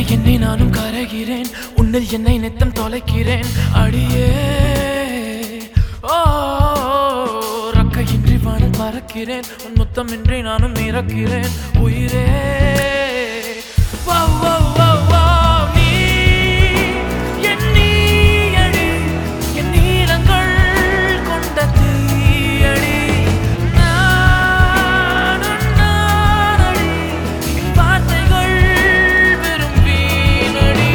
எண்ணி நானும் கரைகிறேன் உன்னில் என்னை நித்தம் தொலைக்கிறேன் அடியே ஓ ரக்கையின்றி வானம் பறக்கிறேன் உன் முத்தமின்றி நானும் இறக்கிறேன் உயிரே வா, வா, வா, வா, நீ என் நீயடி, என் நீளங்கள் கொண்ட தீயடி. நானும் நானடி, என் வார்த்தைகள் வெறும் வீணடி.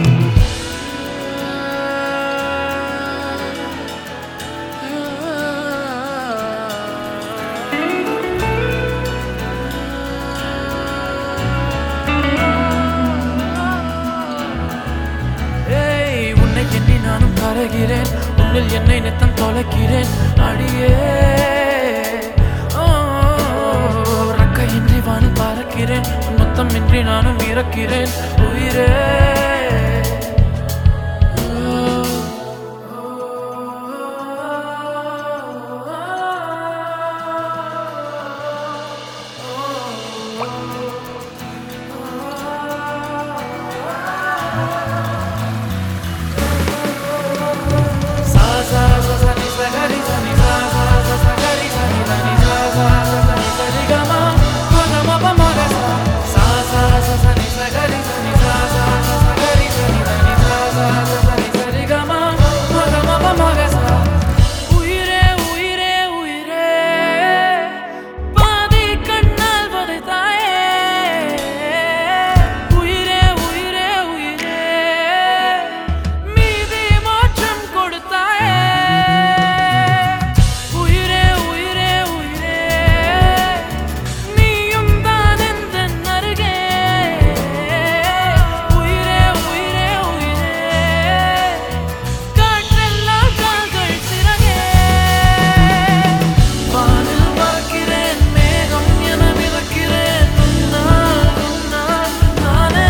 ஏய், உன்னை எண்ணி நானும் கரைகிறேன் உன்னில் என்னை நித்தம் தொலைக்கிறேன் அடியே ஓ, ரக்கையின்றி வானில் பறக்கிறேன் உன் முத்தம் இன்றி நானும் இறக்கிறேன் உயிரே சா சா சா சா நி சா க ரி சா நி சா சா சா சா க ரி சா நி சா நி சா சா சா சா நி சா ரி க ம ப க ம ப ம க சா சா சா சா சா நி சா க ரி சா நி சா சா சா சா க ரி சா நி சா நி சா சா சா சா நி சா ரி க ம ப க ம ப ம க சா உயிரே உயிரே உயிரே பாதி கண்ணால் வதைத்தாயே உயிரே உயிரே உயிரே மீதி மாற்றம் கொடுத்தாயே உயிரே உயிரே உயிரே நீயும் தான் எந்த அருகே உயிரே உயிரே உயிரே காற்றெல்லாம் கால்கள் சிறகே வானில் பறக்கிறேன் மேகம் என மிதக்கிறேன் உன்னால் உன்னால் நானே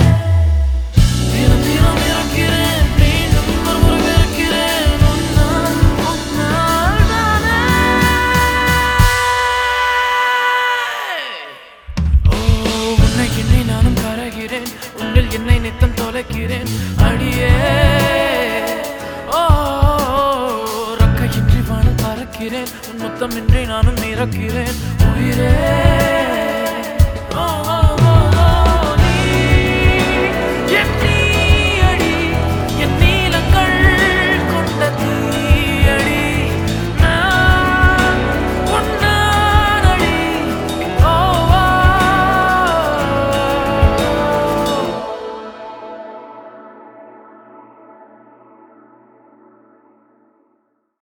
தினம் தினம் இறக்கிறேன் மீண்டும் மறுமுறை இறக்கிறேன் உன்னால் உன்னால் நானே ஓ உன்னை எண்ணி நானும் கரைகிறேன் உன்னில் என்னை நித்தம் தொலைக்கிறேன் அடியே ஓ ரக்கையின்றி வானம் பறக்கிறேன் உன் முத்தமின்றி நானும் இறக்கிறேன் உயிரே ஓ, ஓ